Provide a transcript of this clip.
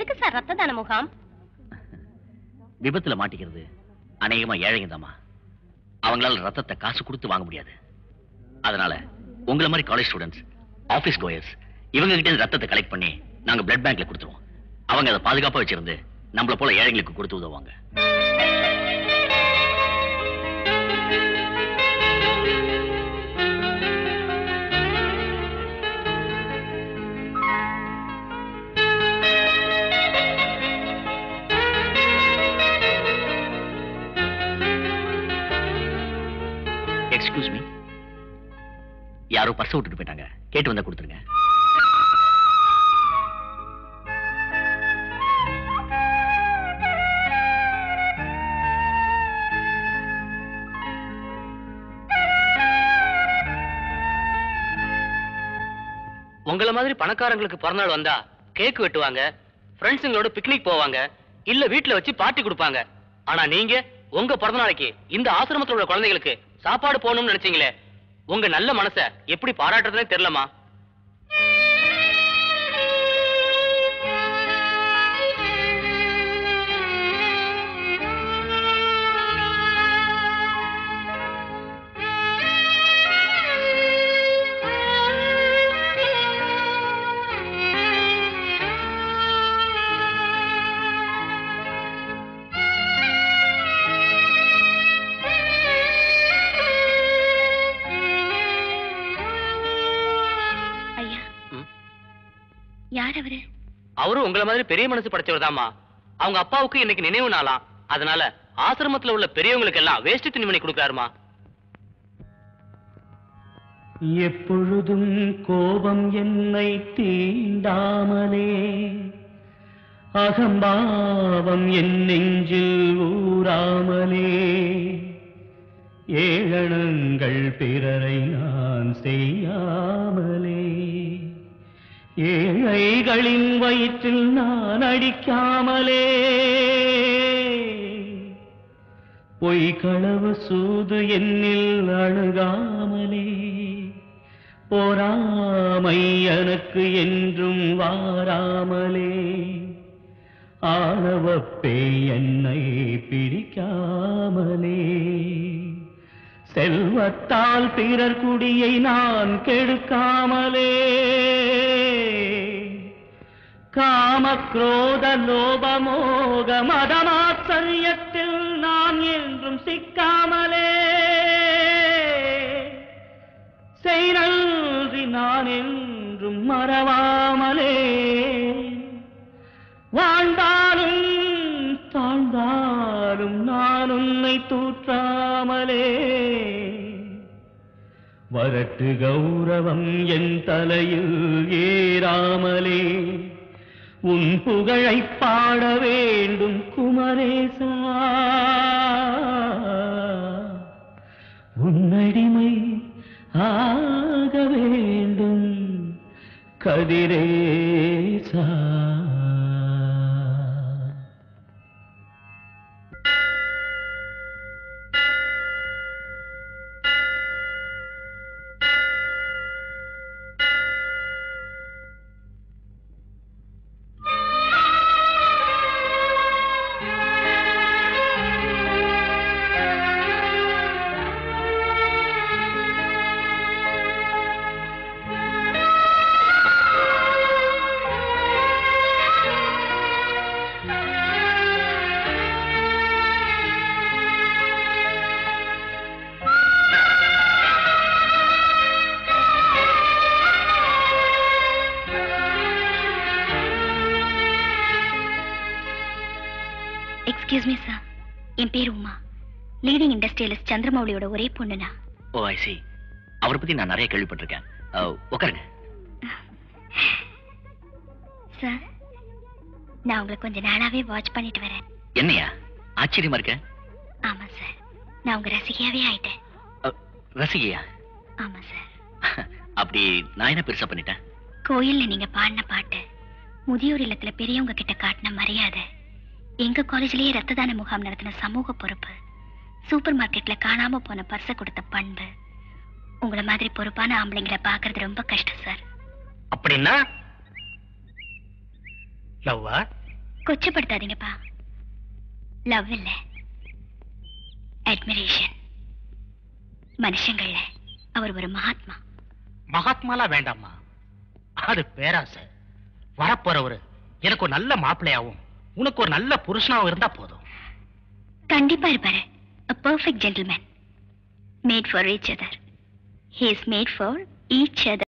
எதுக்கு சார் ரத்த தான முகாம் விபத்துல மாட்டிக்கிறது அநேகமா ஏழைங்க தாமா அவங்களால ரத்தத்தை காசு கொடுத்து வாங்க முடியாது அதனால உங்களை மாதிரி காலேஜ் ஸ்டூடெண்ட்ஸ் ஆபீஸ் கோயர்ஸ் இவங்க கிட்ட இருந்து ரத்தத்தை கலெக்ட் பண்ணி நாங்க பிளட் பேங்க்ல கொடுத்துருவோம் அவங்க அதை பாதுகாப்பா வச்சிருந்து நம்மள போல ஏழைங்களுக்கு கொடுத்து உதவுவாங்க எக்ஸ்கியூஸ் மீ யாரோ பர்ஸ் விட்டுட்டு போயிட்டாங்க கேட்டு வந்தா கொடுத்துருங்க உங்கள மாதிரி பணக்காரங்களுக்கு பிறந்தநாள் வந்தா கேக் வெட்டுவாங்க ஃப்ரெண்ட்ஸுங்களோட பிக்னிக் போவாங்க இல்ல வீட்ல வச்சு பார்ட்டி கொடுப்பாங்க ஆனா நீங்க உங்க பிறந்த நாளைக்கு இந்த ஆசிரமத்துல உள்ள குழந்தைகளுக்கு சாப்பாடு போகணும்னு நினைச்சீங்களே உங்க நல்ல மனச எப்படி பாராட்டுறதுனே தெரியலமா ஐயா ம். யார் அவரு அவரும் உங்கள மாதிரி பெரிய மனசு படைச்சவர் அவங்க அப்பாவுக்கு இன்னைக்கு நினைவு நாளாம் அதனால ஆசிரமத்துல உள்ள பெரியவங்களுக்கு எல்லாம் வேஷ்டி துணிமணி கொடுக்கறாருமா எப்பொழுதும் கோபம் என்னை தீண்டாமலே அகம்பாவம் என் நெஞ்சில் ஊறாமலே ஏழனங்கள் பிறரை நான் செய்யாமலே ஏழைகளின் வயிற்றில் நான் அடிக்காமலே பொய் களவு சூது என்னில் அணுகாமலே போராமை எனக்கு என்றும் வாராமலே ஆணவப்பே என்னை பிடிக்காமலே செல்வத்தால் பிறர் குடியை நான் கெடுக்காமலே காம குரோத லோபமோக மதமாச்சரியத்தில் நான் என்றும் சிக்காமலே செய் நன்றி நான் என்றும் மறவாமலே வாழ்ந்தாலும் தாழ்ந்தாலும் நான் உன்னை தூற்றாமலே வரட்டு கௌரவம் என் தலையில் ஏறாமலே உன் புகழைப் பாட வேண்டும் குமரேசா உன்னடிமை ஆக வேண்டும் கதிரேசா எக்ஸ்கியூஸ் மீ சார் என் பேர் உமா லீடிங் இண்டஸ்ட்ரியலிஸ்ட் சந்திரமௌலியோட ஒரே பொண்ணுனா ஓ ஐ சி அவரை பத்தி நான் நிறைய கேள்விப்பட்டிருக்கேன் அஹ், உட்காருங்க சார் நான் உங்களை கொஞ்ச நாளாவே வாட்ச் பண்ணிட்டு வரேன் என்னையா ஆச்சரியமா இருக்க ஆமா சார் நான் உங்க ரசிகையாவே ஆயிட்டேன் அஹ், ரசிகையா ஆமா சார் அப்படி நான் என்ன பெருசா பண்ணிட்டேன் கோயில்ல நீங்க பாடின பாட்டு முதியோர் இல்லத்துல பெரியவங்க கிட்ட காட்டின மரியாதை எங்க காலேஜ்லயே ரத்த தான முகாம் நடத்தின சமூக பொறுப்பு சூப்பர் மார்க்கெட்ல காணாம போன பர்ஸ கொடுத்த பண்பு உங்கள மாதிரி பொறுப்பான ஆம்பளைங்களை பாக்குறது ரொம்ப கஷ்டம் சார் அப்படின்னா லவ்வா கொச்சப்படுத்தாதீங்கப்பா லவ் இல்ல அட்மிரேஷன் மனுஷங்கள்ல அவர் ஒரு மகாத்மா மகாத்மாலாம் வேண்டாம்மா அது பேராசை வரப்போறவரு எனக்கு ஒரு நல்ல மாப்பிள்ளையாவும் உனக்கு ஒரு நல்ல புருஷனாவும் இருந்தா போதும் கண்டிப்பா இருப்பாரு a perfect gentleman made for each other he is made for each other